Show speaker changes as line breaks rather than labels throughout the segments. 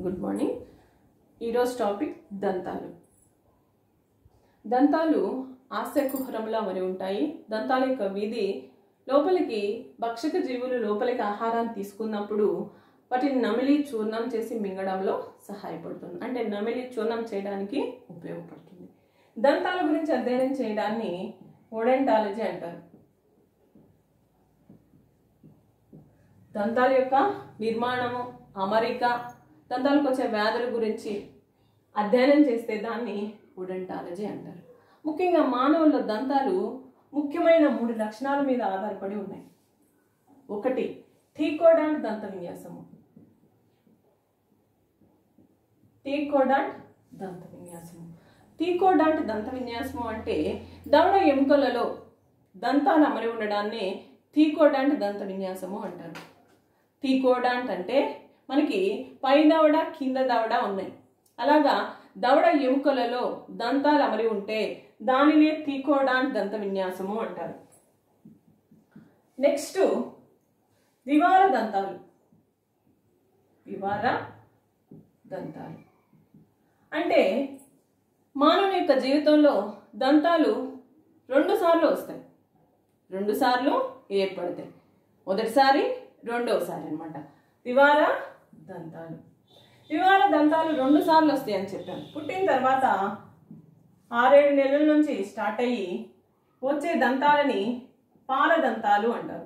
good morning ఈరోజు topic దంతాలు దంతాలు ఆస్యకుహరంలా మరి ఉంటాయి దంతాల యొక్క విధి లోపలికి భక్షక జీవులు లోపలికి ఆహారాన్ని తీసుకున్నప్పుడు వాటిని నమిలి చూర్ణం చేసి మింగడంలో సహాయపడుతుంది అంటే నమిలి చూర్ణం చేయడానికి ఉపయోగపడుతుంది దంతాల గురించి అధ్యయనం చేయడాన్ని ఓడెంటాలజీ అంటారు దంతాల యొక్క నిర్మాణము అమరిక దంతాలకు వచ్చే వ్యాధుల గురించి అధ్యయనం చేస్తే దాన్ని ఉడంటాలజీ అంటారు ముఖ్యంగా మానవుల దంతాలు ముఖ్యమైన మూడు లక్షణాల మీద ఆధారపడి ఉన్నాయి ఒకటి టీకోడాంట్ దంత విన్యాసము టీకోడాంట్ దంత విన్యాసము టీకోడాంట్ దంత విన్యాసము అంటే దవడ ఎముకలలో దంతాలు అమరి ఉండడాన్ని థీకోడాంట్ దంత విన్యాసము అంటారు థీకోడాంట్ అంటే మనకి పై దవడ కింద దవడ ఉన్నాయి అలాగా దవడ ఎముకలలో దంతాలు అమరి ఉంటే దానినే థీకోడాంట్ దంత విన్యాసము అంటారు నెక్స్ట్ వివార దంతాలు వివార దంతాలు అంటే మానవుని యొక్క జీవితంలో దంతాలు రెండు సార్లు వస్తాయి రెండు సార్లు ఏర్పడతాయి మొదటిసారి రెండవసారి అనమాట వివార దంతాలు వివార దంతాలు రెండు సార్లు వస్తాయి అని చెప్పాను పుట్టిన తర్వాత ఆరేడు నెలల నుంచి స్టార్ట్ అయ్యి వచ్చే దంతాలని పాల దంతాలు అంటారు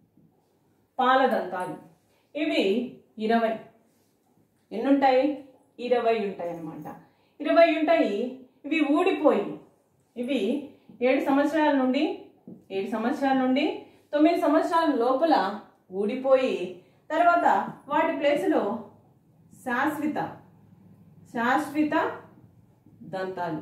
పాల దంతాలు ఇవి ఇరవై ఎన్నుంటాయి ఇరవై ఉంటాయి అన్నమాట ఇరవై ఉంటాయి ఇవి ఊడిపోయి ఇవి ఏడు సంవత్సరాల నుండి ఏడు సంవత్సరాల నుండి తొమ్మిది సంవత్సరాల లోపల ఊడిపోయి తర్వాత వాటి ప్లేస్లో శాశ్వత శాశ్వత దంతాలు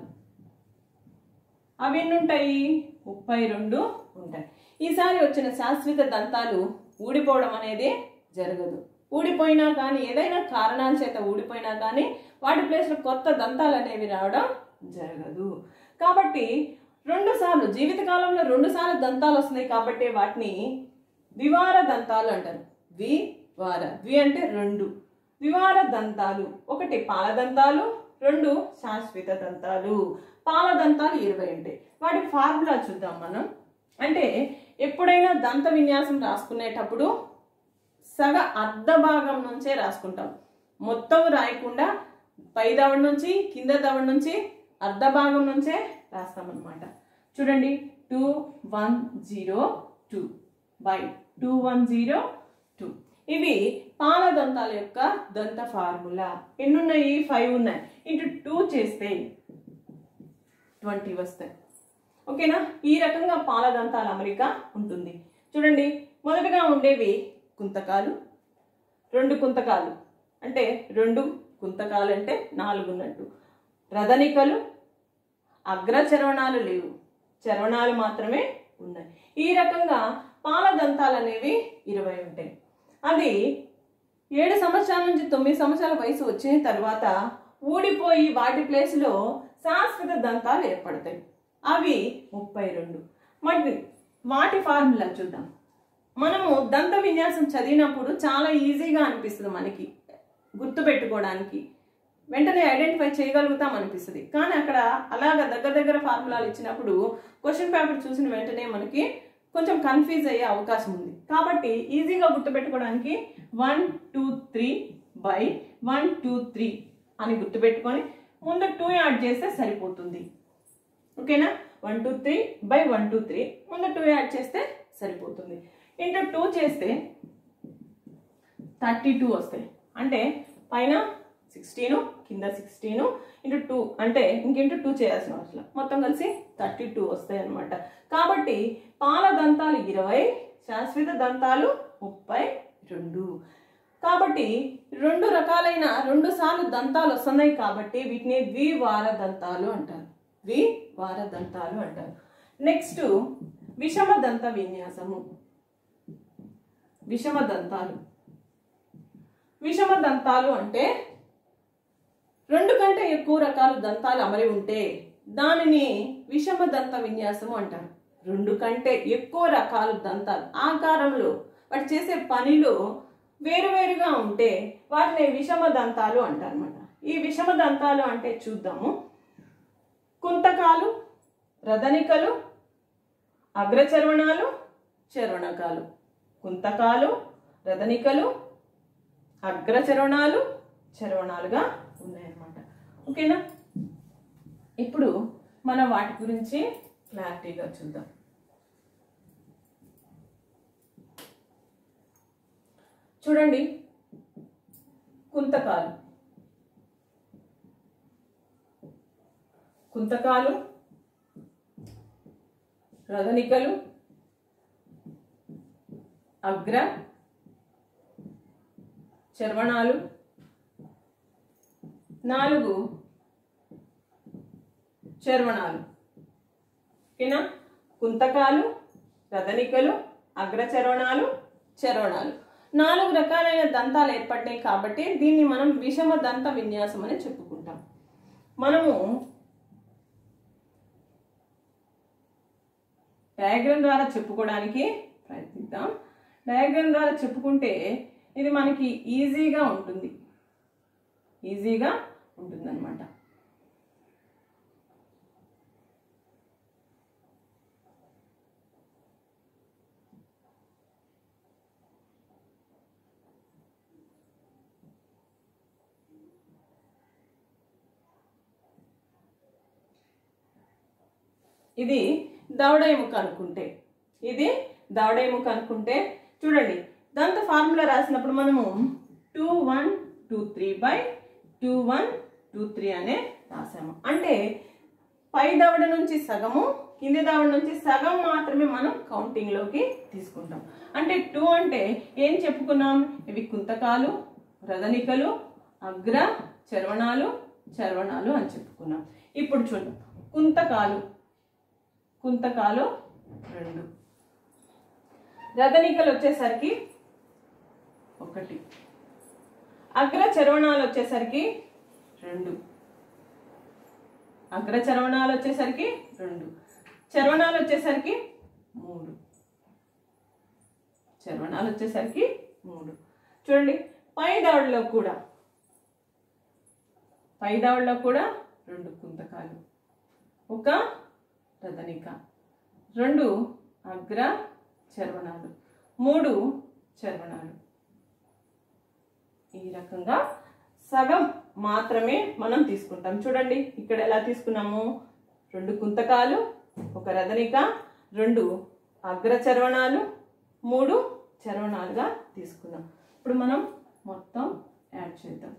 అవి ఎన్ని ఉంటాయి ముప్పై రెండు ఉంటాయి ఈసారి వచ్చిన శాశ్వత దంతాలు ఊడిపోవడం అనేది జరగదు ఊడిపోయినా కానీ ఏదైనా కారణాల చేత ఊడిపోయినా కానీ వాటి ప్లేస్లో కొత్త దంతాలు అనేవి రావడం జరగదు కాబట్టి రెండు సార్లు జీవితకాలంలో రెండు సార్లు దంతాలు వస్తున్నాయి కాబట్టి వాటిని వివార దంతాలు అంటారు వి వార వి అంటే రెండు వివార దంతాలు ఒకటి పాల దంతాలు రెండు శాశ్వత దంతాలు పాల దంతాలు ఇరవై ఉంటాయి వాటి ఫార్ములా చూద్దాం మనం అంటే ఎప్పుడైనా దంత విన్యాసం రాసుకునేటప్పుడు సగ అర్ధ భాగం నుంచే రాసుకుంటాం మొత్తం రాయకుండా పై దవడ నుంచి కింద దవడ నుంచి అర్ధ భాగం నుంచే రాస్తామన్నమాట చూడండి two one zero two by two one zero two ఇవి పాల దంతాల యొక్క దంత ఫార్ములా ఎన్ని ఉన్నాయి ఫైవ్ ఉన్నాయి ఇంటూ టూ చేస్తే ట్వంటీ వస్తాయి ఓకేనా ఈ రకంగా పాల దంతాల అమరిక ఉంటుంది చూడండి మొదటగా ఉండేవి కుంతకాలు రెండు కుంతకాలు అంటే రెండు కుంతకాలు అంటే నాలుగు ఉన్నట్టు రథనికలు అగ్రచర్వణాలు లేవు చర్వణాలు మాత్రమే ఉన్నాయి ఈ రకంగా పాల దంతాలు అనేవి ఇరవై ఉంటాయి అది ఏడు సంవత్సరాల నుంచి తొమ్మిది సంవత్సరాల వయసు వచ్చిన తర్వాత ఊడిపోయి వాటి ప్లేస్లో శాశ్వత దంతాలు ఏర్పడతాయి అవి ముప్పై రెండు మరి వాటి ఫార్ములా చూద్దాం మనము దంత విన్యాసం చదివినప్పుడు చాలా ఈజీగా అనిపిస్తుంది మనకి గుర్తుపెట్టుకోవడానికి వెంటనే ఐడెంటిఫై చేయగలుగుతాం అనిపిస్తుంది కానీ అక్కడ అలాగ దగ్గర దగ్గర ఫార్ములాలు ఇచ్చినప్పుడు క్వశ్చన్ పేపర్ చూసిన వెంటనే మనకి కొంచెం కన్ఫ్యూజ్ అయ్యే అవకాశం ఉంది కాబట్టి ఈజీగా గుర్తుపెట్టుకోవడానికి one two three by one two three అని గుర్తుపెట్టుకొని ముందు టూ యాడ్ చేస్తే సరిపోతుంది ఓకేనా one two three by one two three ముందు టూ యాడ్ చేస్తే సరిపోతుంది ఇంటూ టూ చేస్తే థర్టీ టూ వస్తాయి అంటే పైన సిక్స్టీను కింద సిక్స్టీను ఇంటూ టూ అంటే ఇంకింటూ టూ చేయాల్సిన అవసరం మొత్తం కలిసి థర్టీ టూ వస్తాయి అనమాట కాబట్టి పాల దంతాలు ఇరవై శాశ్వత దంతాలు ముప్పై రెండు కాబట్టి రెండు రకాలైన రెండు సార్లు దంతాలు వస్తున్నాయి కాబట్టి వీటిని ద్వివార దంతాలు అంటారు ద్వివార దంతాలు అంటారు నెక్స్ట్ విషమ దంత విన్యాసము విషమ దంతాలు విషమ దంతాలు అంటే రెండు కంటే ఎక్కువ రకాల దంతాలు అమరి ఉంటే దానిని విషమ దంత విన్యాసము అంటారు రెండు కంటే ఎక్కువ రకాల దంతాలు ఆకారంలో వాటి చేసే పనిలో వేరువేరుగా ఉంటే వాటిని విషమ దంతాలు అంటారన్నమాట ఈ విషమ దంతాలు అంటే చూద్దాము కుంతకాలు రదనికలు అగ్రచర్వణాలు చర్వణకాలు కుంతకాలు రదనికలు అగ్రచర్వణాలు చర్వణాలుగా ఉన్నాయన్నమాట ఓకేనా ఇప్పుడు మనం వాటి గురించి క్లారిటీగా చూద్దాం చూడండి కుంతకాలు కుంతకాలు రథనికలు అగ్ర చర్వణాలు నాలుగు చర్వణాలు ఓకేనా కుంతకాలు రథనికలు అగ్రచర్వణాలు చర్వణాలు నాలుగు రకాలైన దంతాలు ఏర్పడినాయి కాబట్టి దీన్ని మనం విషమ దంత విన్యాసం అని చెప్పుకుంటాం మనము డయాగ్రామ్ ద్వారా చెప్పుకోవడానికి ప్రయత్నిద్దాం డయాగ్రామ్ ద్వారా చెప్పుకుంటే ఇది మనకి ఈజీగా ఉంటుంది ఈజీగా ఉంటుందన్నమాట ఇది దవడ ఎముక అనుకుంటే ఇది దవడ ఎముక అనుకుంటే చూడండి దంత ఫార్ములా రాసినప్పుడు మనము two one two three by two one two three అనే రాసాము అంటే పై దవడ నుంచి సగము కింది దవడ నుంచి సగం మాత్రమే మనం కౌంటింగ్లోకి తీసుకుంటాం అంటే టూ అంటే ఏం చెప్పుకున్నాం ఇవి కుంతకాలు రదనికలు అగ్ర చర్వణాలు చర్వణాలు అని చెప్పుకున్నాం ఇప్పుడు చూద్దాం కుంతకాలు కుంతకాలు రెండు రథనికలు వచ్చేసరికి ఒకటి అగ్ర చర్వణాలు వచ్చేసరికి రెండు అగ్ర చర్వణాలు వచ్చేసరికి రెండు చర్వణాలు వచ్చేసరికి మూడు చర్వణాలు వచ్చేసరికి మూడు చూడండి పై దావుడిలో కూడా పై దావుడిలో కూడా రెండు కుంతకాలు ఒక రథనిక రెండు అగ్ర చర్వణాలు మూడు చర్వణాలు ఈ రకంగా సగం మాత్రమే మనం తీసుకుంటాం చూడండి ఇక్కడ ఎలా తీసుకున్నాము రెండు కుంతకాలు ఒక రథనిక రెండు అగ్ర చర్వణాలు మూడు చర్వణాలుగా తీసుకున్నాం ఇప్పుడు మనం మొత్తం యాడ్ చేద్దాం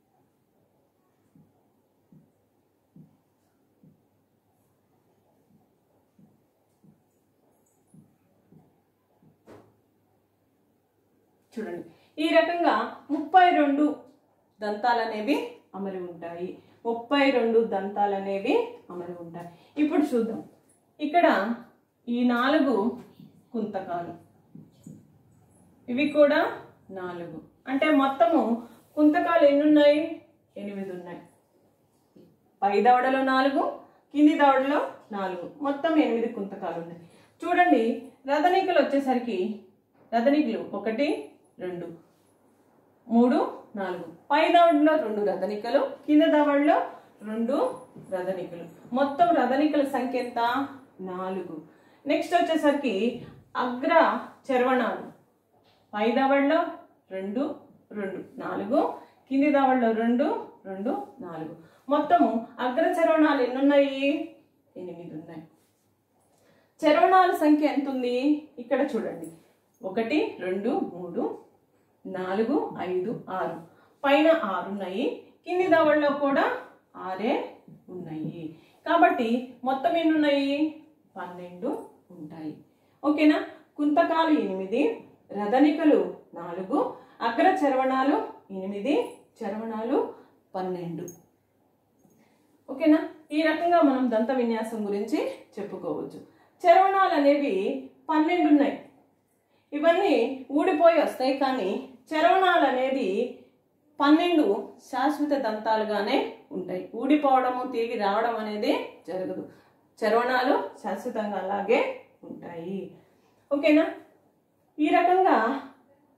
చూడండి ఈ రకంగా ముప్పై రెండు దంతాలు అనేవి అమరి ఉంటాయి ముప్పై రెండు దంతాలు అనేవి అమరి ఉంటాయి ఇప్పుడు చూద్దాం ఇక్కడ ఈ నాలుగు కుంతకాలు ఇవి కూడా నాలుగు అంటే మొత్తము కుంతకాలు ఎన్ని ఉన్నాయి ఎనిమిది ఉన్నాయి పై దవడలో నాలుగు కింది దవడలో నాలుగు మొత్తం ఎనిమిది కుంతకాలు ఉన్నాయి చూడండి రథనికలు వచ్చేసరికి రథనికలు ఒకటి రెండు మూడు నాలుగు పై దవడలో రెండు రథనికలు కింద దవడలో రెండు రథనికలు మొత్తం రథనికల సంఖ్య ఎంత నాలుగు నెక్స్ట్ వచ్చేసరికి అగ్ర చర్వణాలు పై దవడలో రెండు రెండు నాలుగు కింది దవడలో రెండు రెండు నాలుగు మొత్తము అగ్ర చర్వణాలు ఎన్ని ఉన్నాయి ఎనిమిది ఉన్నాయి చర్వణాల సంఖ్య ఎంత ఉంది ఇక్కడ చూడండి ఒకటి రెండు మూడు నాలుగు ఐదు ఆరు పైన ఆరు ఉన్నాయి కింది దవడలో కూడా ఆరే ఉన్నాయి కాబట్టి మొత్తం ఎన్ని ఉన్నాయి పన్నెండు ఉంటాయి ఓకేనా కుంతకాలు ఎనిమిది రథనికలు నాలుగు అగ్ర చర్వణాలు ఎనిమిది చర్వణాలు పన్నెండు ఓకేనా ఈ రకంగా మనం దంత విన్యాసం గురించి చెప్పుకోవచ్చు చర్వణాలు అనేవి పన్నెండు ఉన్నాయి ఇవన్నీ ఊడిపోయి వస్తాయి కానీ చర్వణాలు అనేది పన్నెండు శాశ్వత దంతాలుగానే ఉంటాయి ఊడిపోవడము తిరిగి రావడం అనేది జరగదు చర్వణాలు శాశ్వతంగా అలాగే ఉంటాయి ఓకేనా ఈ రకంగా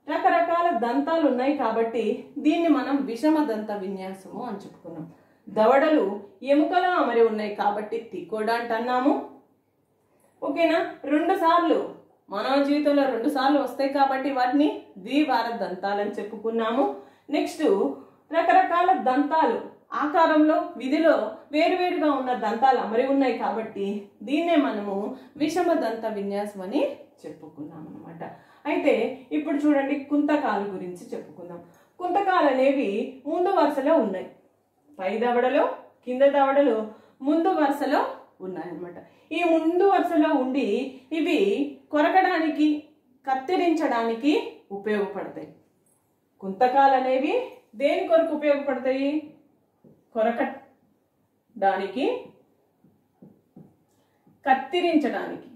రకరకాల దంతాలు ఉన్నాయి కాబట్టి దీన్ని మనం విషమ దంత విన్యాసము అని చెప్పుకున్నాం దవడలు ఎముకలో అమరి ఉన్నాయి కాబట్టి తిక్కోడాంట్ అన్నాము ఓకేనా రెండు సార్లు మానవ జీవితంలో రెండు సార్లు వస్తాయి కాబట్టి వాటిని ద్వివార దంతాలని చెప్పుకున్నాము నెక్స్ట్ రకరకాల దంతాలు ఆకారంలో విధిలో వేరువేరుగా ఉన్న దంతాలు అమరి ఉన్నాయి కాబట్టి దీన్నే మనము విషమ దంత విన్యాసం అని చెప్పుకున్నాం అనమాట అయితే ఇప్పుడు చూడండి కుంతకాలు గురించి చెప్పుకుందాం కుంతకాలు అనేవి ముందు వరుసలో ఉన్నాయి పై దవడలో కింద దవడలో ముందు వరుసలో ఉన్నాయన్నమాట ఈ ముందు వరుసలో ఉండి ఇవి కొరకడానికి కత్తిరించడానికి ఉపయోగపడతాయి కుంతకాలు అనేవి దేని కొరకు ఉపయోగపడతాయి కొరకడానికి కత్తిరించడానికి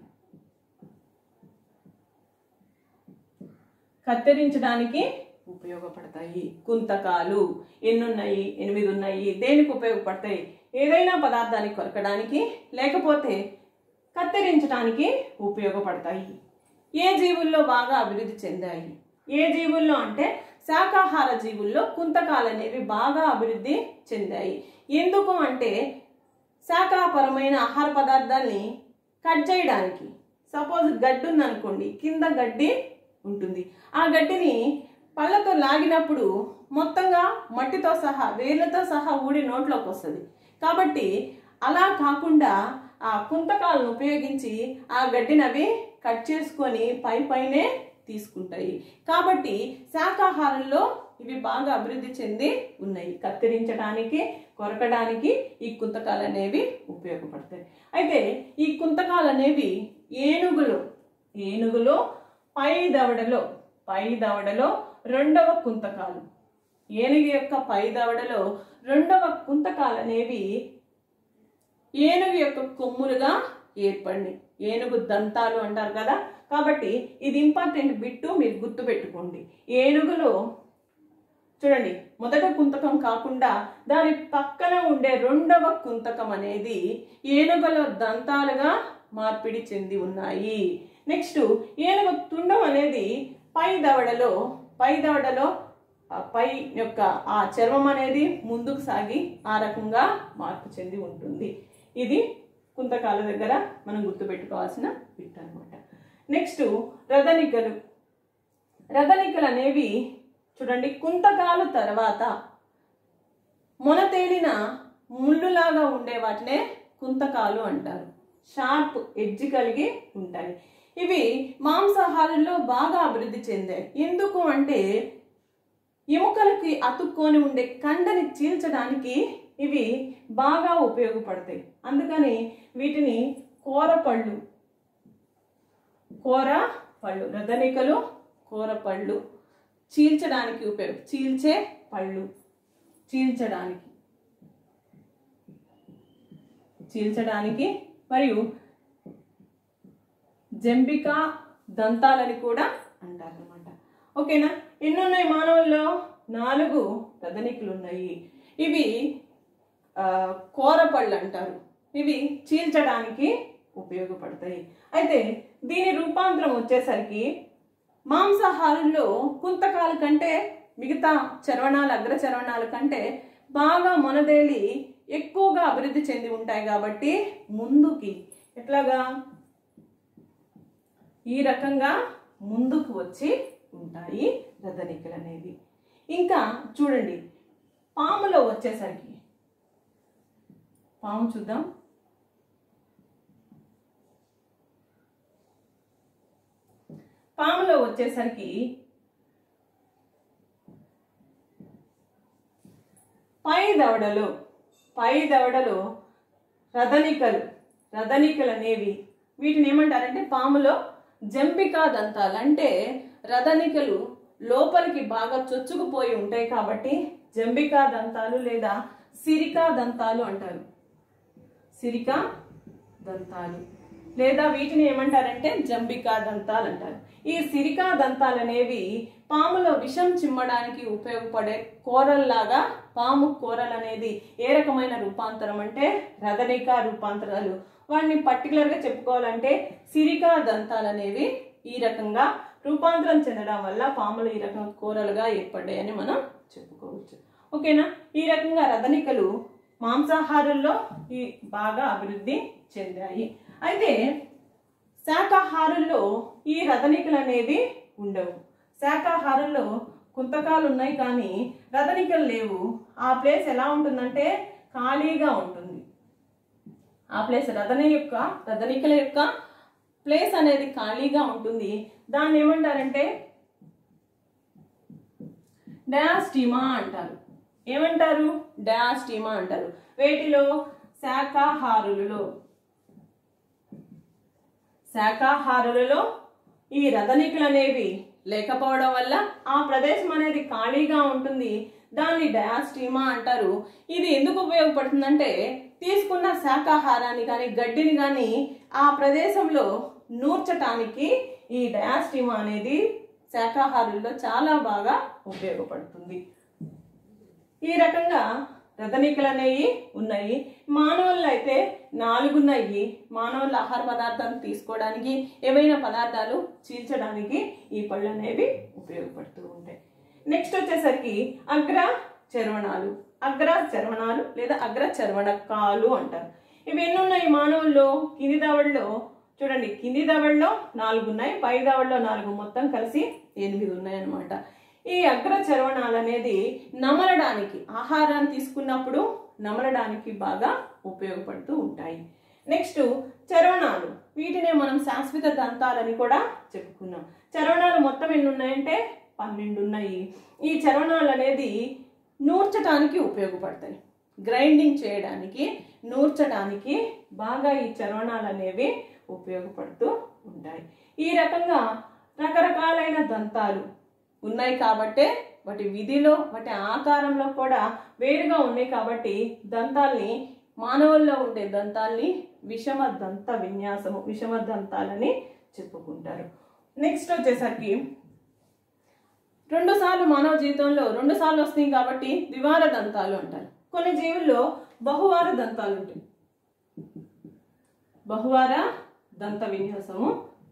కత్తిరించడానికి ఉపయోగపడతాయి కుంతకాలు ఎన్ని ఉన్నాయి ఎనిమిది ఉన్నాయి దేనికి ఉపయోగపడతాయి ఏదైనా పదార్థాన్ని కొరకడానికి లేకపోతే కత్తిరించడానికి ఉపయోగపడతాయి ఏ జీవుల్లో బాగా అభివృద్ధి చెందాయి ఏ జీవుల్లో అంటే శాకాహార జీవుల్లో కుంతకాలు అనేవి బాగా అభివృద్ధి చెందాయి ఎందుకు అంటే శాకాపరమైన ఆహార పదార్థాల్ని కట్ చేయడానికి సపోజ్ గడ్డి ఉందనుకోండి కింద గడ్డి ఉంటుంది ఆ గడ్డిని పళ్ళతో లాగినప్పుడు మొత్తంగా మట్టితో సహా వేర్లతో సహా ఊడి నోట్లోకి వస్తుంది కాబట్టి అలా కాకుండా ఆ కుంతకాలను ఉపయోగించి ఆ గడ్డిని అవి కట్ చేసుకొని పై పైనే తీసుకుంటాయి కాబట్టి శాకాహారంలో ఇవి బాగా అభివృద్ధి చెంది ఉన్నాయి కత్తిరించడానికి కొరకడానికి ఈ కుంతకాలు అనేవి ఉపయోగపడతాయి అయితే ఈ కుంతకాలు అనేవి ఏనుగులు ఏనుగులో పై దవడలో పై దవడలో రెండవ కుంతకాలు ఏనుగు యొక్క పై దవడలో రెండవ కుంతకాలు అనేవి ఏనుగు యొక్క కొమ్ములుగా ఏర్పడినాయి ఏనుగు దంతాలు అంటారు కదా కాబట్టి ఇది ఇంపార్టెంట్ బిట్టు మీరు గుర్తు పెట్టుకోండి ఏనుగులో చూడండి మొదట కుంతకం కాకుండా దాని పక్కన ఉండే రెండవ కుంతకం అనేది ఏనుగుల దంతాలుగా మార్పిడి చెంది ఉన్నాయి నెక్స్ట్ ఏనుగు తుండం అనేది పై దవడలో పై దవడలో ఆ పై యొక్క ఆ చర్మం అనేది ముందుకు సాగి ఆ రకంగా మార్పు చెంది ఉంటుంది ఇది కుంతకాల దగ్గర మనం గుర్తుపెట్టుకోవాల్సిన బిట్ అనమాట నెక్స్ట్ రథనికలు రథనికలు అనేవి చూడండి కుంతకాలు తర్వాత మొన తేలిన ముళ్ళులాగా ఉండే వాటినే కుంతకాలు అంటారు షార్ప్ ఎడ్జ్ కలిగి ఉంటాయి ఇవి మాంసాహారంలో బాగా అభివృద్ధి చెందాయి ఎందుకు అంటే ఎముకలకి అతుక్కొని ఉండే కండని చీల్చడానికి ఇవి బాగా ఉపయోగపడతాయి అందుకని వీటిని కూర పళ్ళు కూర పళ్ళు రథనికలు కూర పళ్ళు చీల్చడానికి ఉపయోగ చీల్చే పళ్ళు చీల్చడానికి చీల్చడానికి మరియు జంబిక దంతాలని కూడా అంటారనమాట ఓకేనా ఎన్ని ఉన్నాయి మానవుల్లో నాలుగు రథనికులు ఉన్నాయి ఇవి ఆ, కూరపళ్ళు అంటారు ఇవి చీల్చడానికి ఉపయోగపడతాయి అయితే దీని రూపాంతరం వచ్చేసరికి మాంసాహారుల్లో కుంతకాల కంటే మిగతా చర్వణాలు అగ్ర చర్వణాల కంటే బాగా మొనదేలి ఎక్కువగా అభివృద్ధి చెంది ఉంటాయి కాబట్టి ముందుకి ఎట్లాగా ఈ రకంగా ముందుకు వచ్చి ఉంటాయి రథనికలు అనేవి ఇంకా చూడండి పాములో వచ్చేసరికి పాము చూద్దాం పాములో వచ్చేసరికి పై దవడలు పై దవడలు రథనికలు రథనికలు అనేవి వీటిని ఏమంటారంటే పాములో జంబికా దంతాలు అంటే రథనికలు లోపలికి బాగా చొచ్చుకుపోయి ఉంటాయి కాబట్టి జంబికా దంతాలు లేదా సిరికా దంతాలు అంటారు సిరికా దంతాలు లేదా వీటిని ఏమంటారంటే జంబికా దంతాలు అంటారు ఈ సిరికా దంతాలు అనేవి పాములో విషం చిమ్మడానికి ఉపయోగపడే కూరల్లాగా పాము కూరలు అనేది ఏ రకమైన రూపాంతరం అంటే రథనికా రూపాంతరాలు వాటిని పర్టికులర్గా చెప్పుకోవాలంటే సిరికా దంతాలు అనేవి ఈ రకంగా రూపాంతరం చెందడం వల్ల పాములు ఈ రకం కూరలుగా ఏర్పడ్డాయని మనం చెప్పుకోవచ్చు ఓకేనా ఈ రకంగా రథనికలు మాంసాహారుల్లో ఈ బాగా అభివృద్ధి చెందాయి అయితే శాకాహారుల్లో ఈ రథనికలు అనేవి ఉండవు శాకాహారంలో కుంతకాలు ఉన్నాయి కానీ రథనికలు లేవు ఆ ప్లేస్ ఎలా ఉంటుందంటే ఖాళీగా ఉంటుంది ఆ ప్లేస్ రథన యొక్క రథనికల యొక్క ప్లేస్ అనేది ఖాళీగా ఉంటుంది దాన్ని ఏమంటారంటే డయాస్టీమా అంటారు ఏమంటారు డయాస్టీమా అంటారు వేటిలో శాకాహారులలో శాకాహారులలో ఈ రథనికులు అనేవి లేకపోవడం వల్ల ఆ ప్రదేశం అనేది ఖాళీగా ఉంటుంది దాన్ని డయాస్టీమా అంటారు ఇది ఎందుకు ఉపయోగపడుతుందంటే తీసుకున్న శాకాహారాన్ని కానీ గడ్డిని కానీ ఆ ప్రదేశంలో నూర్చటానికి ఈ డయాస్టీమా అనేది శాకాహారుల్లో చాలా బాగా ఉపయోగపడుతుంది ఈ రకంగా రథనికలు అనేవి ఉన్నాయి మానవుల్లో అయితే నాలుగు ఉన్నాయి మానవుల ఆహార పదార్థాలు తీసుకోవడానికి ఏవైనా పదార్థాలు చీల్చడానికి ఈ పళ్ళు అనేవి ఉపయోగపడుతూ ఉంటాయి నెక్స్ట్ వచ్చేసరికి అగ్ర చర్వణాలు అగ్ర చర్వణాలు లేదా అగ్ర చర్వణకాలు అంటారు ఇవి ఎన్ని ఉన్నాయి మానవుల్లో కింది దవడలో చూడండి కింది దవడలో నాలుగు ఉన్నాయి పై దవడలో నాలుగు మొత్తం కలిసి ఎనిమిది ఉన్నాయి అన్నమాట ఈ అగ్ర చర్వణాలు అనేది నమలడానికి ఆహారాన్ని తీసుకున్నప్పుడు నమలడానికి బాగా ఉపయోగపడుతూ ఉంటాయి నెక్స్ట్ చర్వణాలు వీటినే మనం శాశ్వత దంతాలని కూడా చెప్పుకున్నాం చర్వణాలు మొత్తం ఎన్ని ఉన్నాయంటే పన్నెండు ఉన్నాయి ఈ చర్వణాలు అనేది నూర్చడానికి ఉపయోగపడతాయి గ్రైండింగ్ చేయడానికి నూర్చడానికి బాగా ఈ చర్వణాలు అనేవి ఉపయోగపడుతూ ఉంటాయి ఈ రకంగా రకరకాలైన దంతాలు ఉన్నాయి కాబట్టే వాటి విధిలో వాటి ఆకారంలో కూడా వేరుగా ఉన్నాయి కాబట్టి దంతాల్ని మానవుల్లో ఉండే దంతాల్ని విషమ దంత విన్యాసము విషమ దంతాలని చెప్పుకుంటారు నెక్స్ట్ వచ్చేసరికి రెండు సార్లు మానవ జీవితంలో రెండు సార్లు వస్తాయి కాబట్టి ద్వివార దంతాలు అంటారు కొన్ని జీవుల్లో బహువార దంతాలు ఉంటాయి బహువార దంత విన్యాసము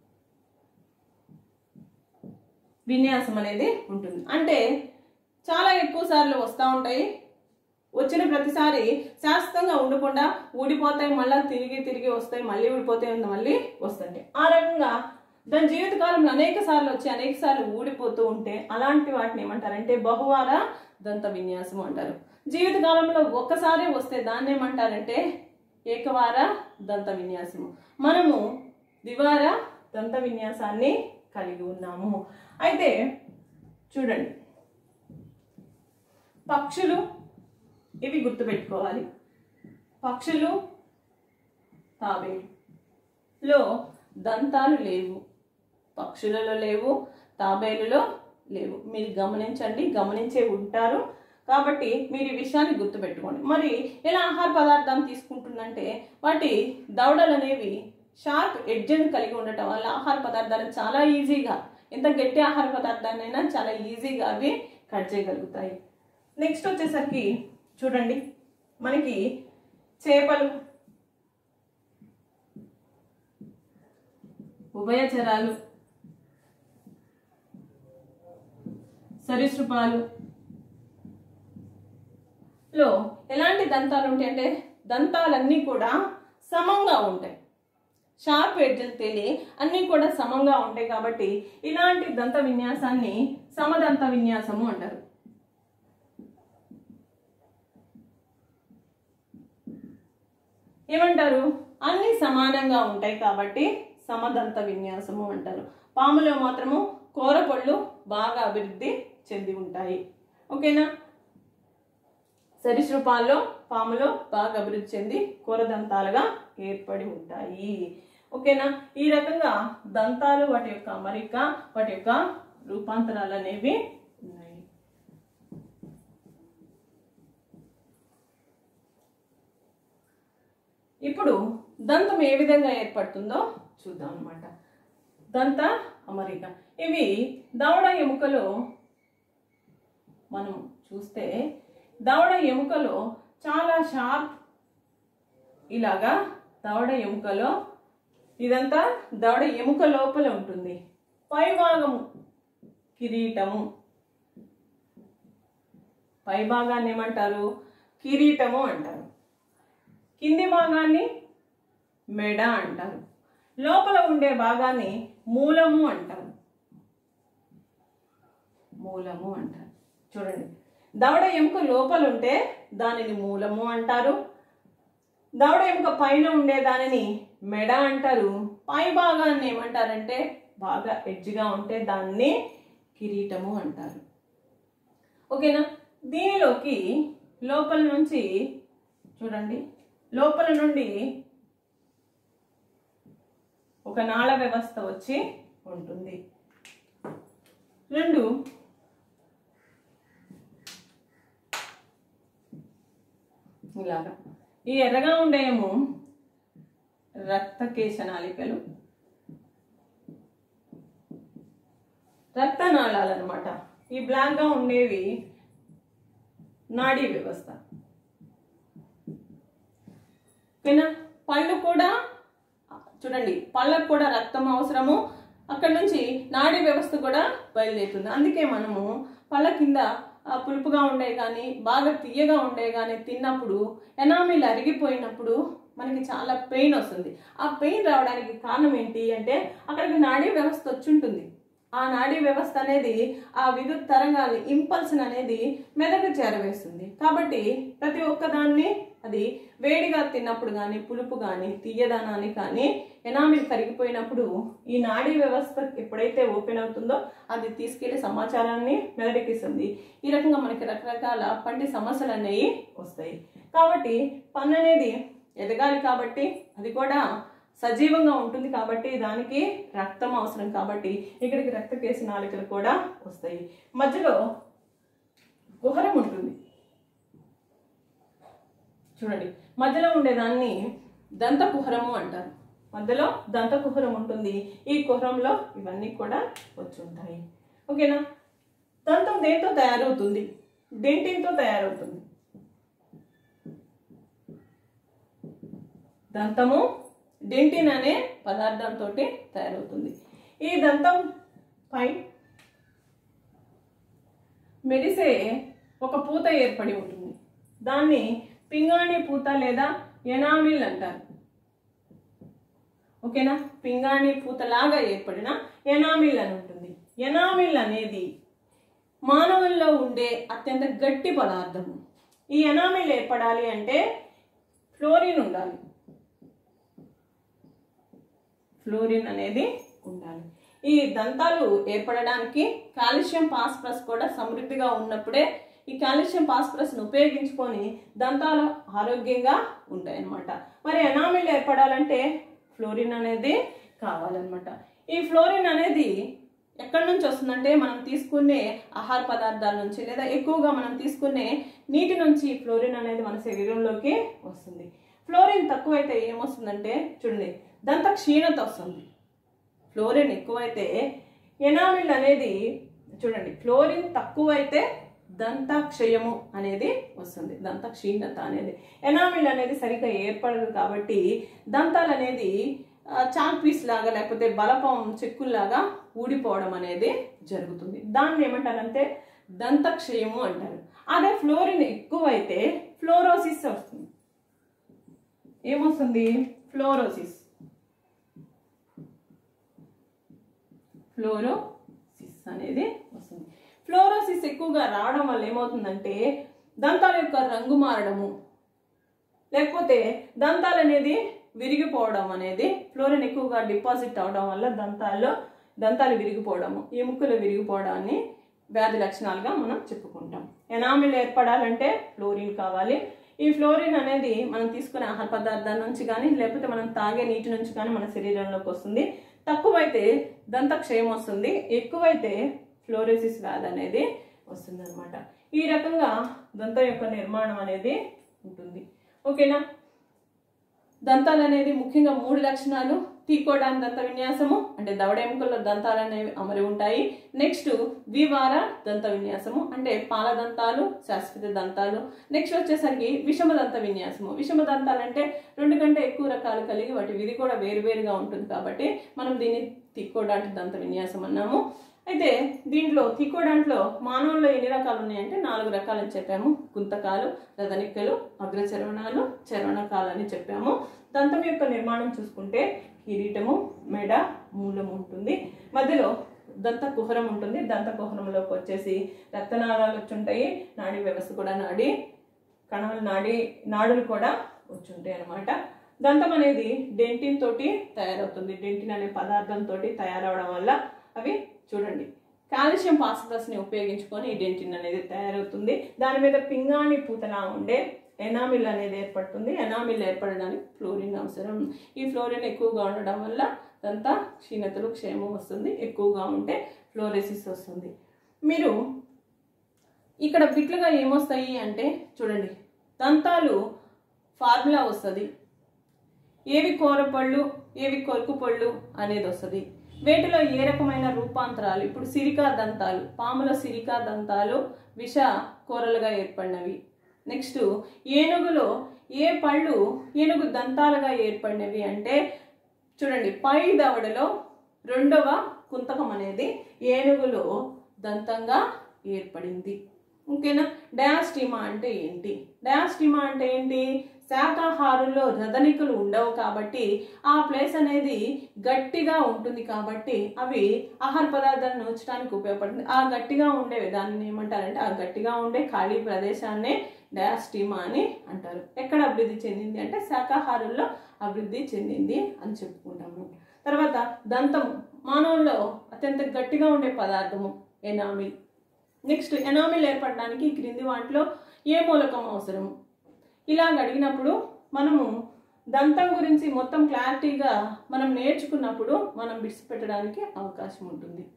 విన్యాసం అనేది ఉంటుంది అంటే చాలా ఎక్కువ సార్లు వస్తూ ఉంటాయి వచ్చిన ప్రతిసారి శాశ్వతంగా ఉండకుండా ఊడిపోతాయి మళ్ళీ తిరిగి తిరిగి వస్తాయి మళ్ళీ ఊడిపోతాయి మళ్ళీ వస్తాయి ఆ రకంగా దాని జీవితకాలంలో అనేక సార్లు వచ్చి అనేక సార్లు ఊడిపోతూ ఉంటే అలాంటి వాటిని ఏమంటారంటే బహువార దంత విన్యాసం అంటారు జీవితకాలంలో ఒక్కసారి వస్తే దాన్ని ఏమంటారంటే ఏకవార దంత విన్యాసము మనము ద్వివార దంత విన్యాసాన్ని కలిగి ఉన్నాము అయితే చూడండి పక్షులు ఇవి గుర్తుపెట్టుకోవాలి పక్షులు తాబేలు దంతాలు లేవు పక్షులలో లేవు తాబేలులో లేవు మీరు గమనించండి గమనించే ఉంటారు కాబట్టి మీరు ఈ విషయాన్ని గుర్తుపెట్టుకోండి మరి ఎలా ఆహార పదార్థాన్ని తీసుకుంటుందంటే వాటి దవడలు అనేవి షార్ప్ ఎడ్జ్ని కలిగి ఉండటం వల్ల ఆహార పదార్థాలను చాలా ఈజీగా ఎంత గట్టి ఆహార పదార్థాన్నైనా చాలా ఈజీగా అవి కట్ చేయగలుగుతాయి నెక్స్ట్ వచ్చేసరికి చూడండి మనకి చేపలు ఉభయచరాలు సరీసృపాలు లో ఎలాంటి దంతాలు ఉంటాయి అంటే దంతాలన్నీ కూడా సమంగా ఉంటాయి షార్ప్ ఎడ్జెస్ తేలి అన్నీ కూడా సమంగా ఉంటాయి కాబట్టి ఇలాంటి దంత విన్యాసాన్ని సమదంత విన్యాసము అంటారు ఏమంటారు అన్ని సమానంగా ఉంటాయి కాబట్టి సమదంత విన్యాసము అంటారు పాములో మాత్రము కూరపళ్ళు బాగా అభివృద్ధి చెంది ఉంటాయి ఓకేనా సరీసృపాల్లో పాములో బాగా అభివృద్ధి చెంది కూరదంతాలుగా ఏర్పడి ఉంటాయి ఓకేనా ఈ రకంగా దంతాలు వాటి యొక్క అమరిక వాటి యొక్క రూపాంతరాలు అనేవి ఉన్నాయి ఇప్పుడు దంతం ఏ విధంగా ఏర్పడుతుందో చూద్దాం అనమాట దంత అమరిక ఇవి దవడ ఎముకలో మనం చూస్తే దవడ ఎముకలో చాలా షార్ప్ ఇలాగా దవడ ఎముకలో ఇదంతా దవడ ఎముక లోపల ఉంటుంది పైభాగము కిరీటము పై భాగాన్ని ఏమంటారు కిరీటము అంటారు కింది భాగాన్ని మెడ అంటారు లోపల ఉండే భాగాన్ని మూలము అంటారు మూలము అంటారు చూడండి దవడ ఎముక లోపల ఉంటే దానిని మూలము అంటారు దవడ ఎముక పైన ఉండే దానిని మెడ అంటారు పై భాగాన్ని ఏమంటారంటే బాగా ఎడ్జ్గా ఉంటే దాన్ని కిరీటము అంటారు ఓకేనా దీనిలోకి లోపల నుంచి చూడండి లోపల నుండి ఒక నాళ వ్యవస్థ వచ్చి ఉంటుంది రెండు ఇలాగా ఈ ఎర్రగా ఉండేమో రక్తకేశ నాళికలు రక్తనాళాలు అనమాట ఈ బ్లాక్గా ఉండేవి నాడీ వ్యవస్థ ఓకేనా పళ్ళు కూడా చూడండి పళ్ళకు కూడా రక్తం అవసరము అక్కడ నుంచి నాడీ వ్యవస్థ కూడా బయలుదేరుతుంది అందుకే మనము పళ్ళ కింద ఆ పులుపుగా ఉండే కానీ బాగా తీయగా ఉండే కానీ తిన్నప్పుడు ఎనామిల్ అరిగిపోయినప్పుడు మనకి చాలా పెయిన్ వస్తుంది ఆ పెయిన్ రావడానికి కారణం ఏంటి అంటే అక్కడికి నాడీ వ్యవస్థ వచ్చి ఉంటుంది ఆ నాడీ వ్యవస్థ అనేది ఆ విద్యుత్ తరంగాలు ఇంపల్స్ అనేది మెదడు చేరవేస్తుంది కాబట్టి ప్రతి ఒక్కదాన్ని అది వేడిగా తిన్నప్పుడు కానీ పులుపు కానీ తీయదనాన్ని కానీ ఎనామిల్ కరిగిపోయినప్పుడు ఈ నాడీ వ్యవస్థ ఎప్పుడైతే ఓపెన్ అవుతుందో అది తీసుకెళ్లి సమాచారాన్ని మెదడుకి ఇస్తుంది ఈ రకంగా మనకి రకరకాల పంటి సమస్యలు అనేవి వస్తాయి కాబట్టి పన్ను అనేది ఎదగాలి కాబట్టి అది కూడా సజీవంగా ఉంటుంది కాబట్టి దానికి రక్తం అవసరం కాబట్టి ఇక్కడికి రక్త కేసు నాళికలు కూడా వస్తాయి మధ్యలో కుహరం ఉంటుంది చూడండి మధ్యలో ఉండేదాన్ని దంత కుహరము అంటారు మధ్యలో దంత కుహరం ఉంటుంది ఈ కుహరంలో ఇవన్నీ కూడా వచ్చి ఉంటాయి ఓకేనా దంతం దేంతో తయారవుతుంది డెంటిన్తో తయారవుతుంది దంతము డెంటిన్ అనే పదార్థంతో తయారవుతుంది ఈ దంతం పై మెరిసే ఒక పూత ఏర్పడి ఉంటుంది దాన్ని పింగాణి పూత లేదా ఎనామిల్ అంటారు ఓకేనా పింగాణి పూతలాగా ఏర్పడిన ఎనామిల్ అని ఉంటుంది ఎనామిల్ అనేది మానవుల్లో ఉండే అత్యంత గట్టి పదార్థము ఈ ఎనామిల్ ఏర్పడాలి అంటే ఫ్లోరిన్ ఉండాలి ఫ్లోరిన్ అనేది ఉండాలి ఈ దంతాలు ఏర్పడడానికి కాల్షియం పాస్పరస్ కూడా సమృద్ధిగా ఉన్నప్పుడే ఈ కాల్షియం పాస్పరస్ను ఉపయోగించుకొని దంతాలు ఆరోగ్యంగా ఉంటాయి అన్నమాట మరి ఎనామిల్ ఏర్పడాలంటే ఫ్లోరిన్ అనేది కావాలన్నమాట ఈ ఫ్లోరిన్ అనేది ఎక్కడి నుంచి వస్తుందంటే మనం తీసుకునే ఆహార పదార్థాల నుంచి లేదా ఎక్కువగా మనం తీసుకునే నీటి నుంచి ఫ్లోరిన్ అనేది మన శరీరంలోకి వస్తుంది ఫ్లోరిన్ తక్కువైతే ఏమొస్తుందంటే చూడండి దంత క్షీణత వస్తుంది ఫ్లోరిన్ ఎక్కువైతే ఎనామిల్ అనేది చూడండి ఫ్లోరిన్ తక్కువైతే దంత క్షయము అనేది వస్తుంది దంత క్షీణత అనేది ఎనామిల్ అనేది సరిగ్గా ఏర్పడదు కాబట్టి దంతాలు అనేది ఆ, చాక్ పీస్ లాగా లేకపోతే బలపం చెక్కుల్లాగా ఊడిపోవడం అనేది జరుగుతుంది దాన్ని ఏమంటారంటే దంత క్షయము అంటారు అదే ఫ్లోరిన్ ఎక్కువైతే ఫ్లోరోసిస్ వస్తుంది ఏమొస్తుంది ఫ్లోరోసిస్ ఫ్లోరోసిస్ అనేది వస్తుంది ఫ్లోరోసిస్ ఎక్కువగా రావడం వల్ల ఏమవుతుందంటే దంతాల యొక్క రంగు మారడము లేకపోతే దంతాలు అనేది విరిగిపోవడం అనేది ఫ్లోరిన్ ఎక్కువగా డిపాజిట్ అవడం వల్ల దంతాల్లో దంతాలు విరిగిపోవడము ఎముకలు విరిగిపోవడాన్ని వ్యాధి లక్షణాలుగా మనం చెప్పుకుంటాం ఎనామిల్ ఏర్పడాలంటే ఫ్లోరిన్ కావాలి ఈ ఫ్లోరిన్ అనేది మనం తీసుకునే ఆహార పదార్థాల నుంచి కానీ లేకపోతే మనం తాగే నీటి నుంచి కానీ మన శరీరంలోకి వస్తుంది తక్కువైతే దంత క్షయం వస్తుంది ఎక్కువైతే ఫ్లోరోసిస్ వ్యాధి అనేది వస్తుంది అనమాట ఈ రకంగా దంతం యొక్క నిర్మాణం అనేది ఉంటుంది ఓకేనా దంతాలు అనేది ముఖ్యంగా మూడు లక్షణాలు టీకోడాన్ దంత విన్యాసము అంటే దవడ ఎముకల్లో దంతాలు అనేవి అమరి ఉంటాయి నెక్స్ట్ ద్వివార దంత విన్యాసము అంటే పాల దంతాలు శాశ్వత దంతాలు నెక్స్ట్ వచ్చేసరికి విషమ దంత విన్యాసము విషమ దంతాలు అంటే రెండు కంటే ఎక్కువ రకాలు కలిగి వాటి విధి కూడా వేరువేరుగా ఉంటుంది కాబట్టి మనం దీన్ని తిక్కోడాంటి దంత విన్యాసం అన్నాము అయితే దీంట్లో తిక్కోడాంట్లో మానవుల్లో ఎన్ని రకాలు ఉన్నాయంటే నాలుగు రకాలని చెప్పాము గుంతకాలు రథనిక్కలు అగ్రచర్వణాలు చర్వణకాలు అని చెప్పాము దంతం యొక్క నిర్మాణం చూసుకుంటే కిరీటము మెడ మూలం ఉంటుంది మధ్యలో దంత కుహరం ఉంటుంది దంత కుహరంలోకి వచ్చేసి రక్తనాళాలు వచ్చి ఉంటాయి నాడీ వ్యవస్థ కూడా నాడి కణాలు నాడి నాడులు కూడా వచ్చి ఉంటాయి అన్నమాట దంతం అనేది డెంటిన్ తోటి తయారవుతుంది డెంటిన్ అనే పదార్థం తోటి తయారవడం వల్ల అవి చూడండి కాల్షియం ని ఉపయోగించుకొని ఈ డెంటిన్ అనేది తయారవుతుంది దాని మీద పింగాణి పూతలా ఉండే ఎనామిల్ అనేది ఏర్పడుతుంది ఎనామిల్ ఏర్పడడానికి ఫ్లోరిన్ అవసరం ఈ ఫ్లోరిన్ ఎక్కువగా ఉండడం వల్ల దంత క్షీణతలు క్షేమం వస్తుంది ఎక్కువగా ఉంటే ఫ్లోరెసిస్ వస్తుంది మీరు ఇక్కడ బిట్లుగా ఏమొస్తాయి అంటే చూడండి దంతాలు ఫార్ములా వస్తుంది ఏవి కూరపళ్ళు ఏవి కొరుకు పళ్ళు అనేది వస్తుంది వేటిలో ఏ రకమైన రూపాంతరాలు ఇప్పుడు సిరికా దంతాలు పాముల సిరికా దంతాలు విష కూరలుగా ఏర్పడినవి నెక్స్ట్ ఏనుగులో ఏ పళ్ళు ఏనుగు దంతాలుగా ఏర్పడినవి అంటే చూడండి పై దవడలో రెండవ కుంతకం అనేది ఏనుగులో దంతంగా ఏర్పడింది ఓకేనా డయాస్టిమా అంటే ఏంటి డయాస్టిమా అంటే ఏంటి శాకాహారుల్లో రథనికలు ఉండవు కాబట్టి ఆ ప్లేస్ అనేది గట్టిగా ఉంటుంది కాబట్టి అవి ఆహార పదార్థాలను ఉంచడానికి ఉపయోగపడుతుంది ఆ గట్టిగా ఉండే దానిని ఏమంటారంటే ఆ గట్టిగా ఉండే ఖాళీ ప్రదేశాన్నే డయాస్టిమా అని అంటారు ఎక్కడ అభివృద్ధి చెందింది అంటే శాకాహారుల్లో అభివృద్ధి చెందింది అని చెప్పుకుంటాము తర్వాత దంతం మానవుల్లో అత్యంత గట్టిగా ఉండే పదార్థము ఎనామిల్ నెక్స్ట్ ఎనామిల్ ఏర్పడడానికి ఈ క్రింది వాటిలో ఏ మూలకం అవసరము ఇలా అడిగినప్పుడు మనము దంతం గురించి మొత్తం క్లారిటీగా మనం నేర్చుకున్నప్పుడు మనం బిడ్స్ పెట్టడానికి అవకాశం ఉంటుంది